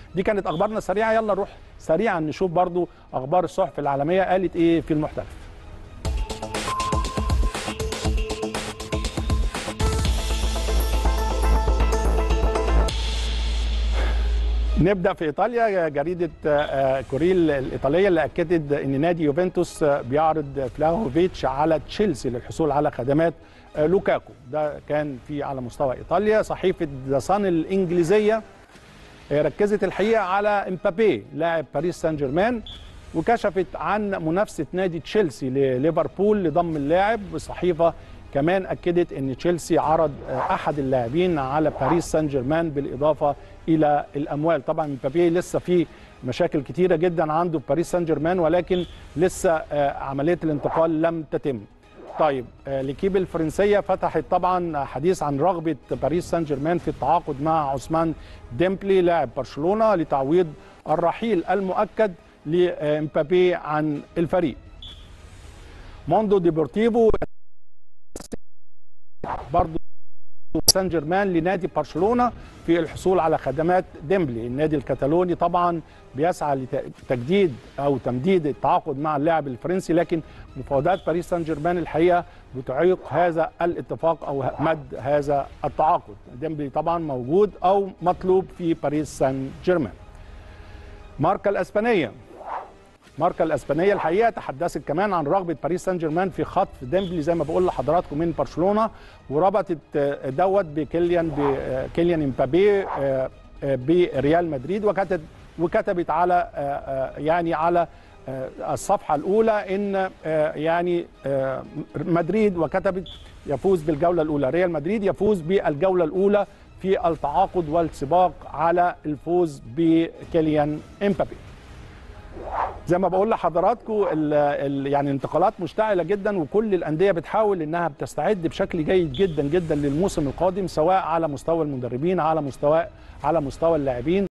دي كانت اخبارنا السريعه يلا نروح سريعا نشوف برضو اخبار الصحف العالميه قالت ايه في المحترف نبدا في ايطاليا جريده كوريل الايطاليه اللي اكدت ان نادي يوفنتوس بيعرض فلاهوفيتش على تشيلسي للحصول على خدمات لوكاكو ده كان في على مستوى ايطاليا صحيفه ذا صن الانجليزيه ركزت الحقيقه على امبابي لاعب باريس سان جيرمان وكشفت عن منافسه نادي تشيلسي لليفربول لضم اللاعب الصحيفه كمان اكدت ان تشيلسي عرض احد اللاعبين على باريس سان جيرمان بالاضافه الى الاموال طبعا مبابي لسه في مشاكل كتيره جدا عنده في باريس سان جيرمان ولكن لسه عمليه الانتقال لم تتم طيب ليكيب الفرنسيه فتحت طبعا حديث عن رغبه باريس سان جيرمان في التعاقد مع عثمان ديمبلي لاعب برشلونه لتعويض الرحيل المؤكد لامبابي عن الفريق موندو ديبورتيفو برضو سان جيرمان لنادي برشلونه في الحصول على خدمات ديمبلي النادي الكتالوني طبعا بيسعى لتجديد او تمديد التعاقد مع اللاعب الفرنسي لكن مفاوضات باريس سان جيرمان الحقيقه بتعيق هذا الاتفاق او مد هذا التعاقد ديمبلي طبعا موجود او مطلوب في باريس سان جيرمان ماركا الاسبانيه ماركا الاسبانيه الحقيقه تحدثت كمان عن رغبه باريس سان جيرمان في خطف ديمبلي زي ما بقول لحضراتكم من برشلونه وربطت دوت بكيليان بكيليان امبابي بريال مدريد وكتبت وكتبت على يعني على الصفحه الاولى ان يعني مدريد وكتبت يفوز بالجوله الاولى ريال مدريد يفوز بالجوله الاولى في التعاقد والسباق على الفوز بكيليان امبابي زي ما بقول لحضراتكم ال ال يعني انتقالات مشتعله جدا وكل الانديه بتحاول انها بتستعد بشكل جيد جدا جدا للموسم القادم سواء على مستوى المدربين على مستوى على مستوى اللاعبين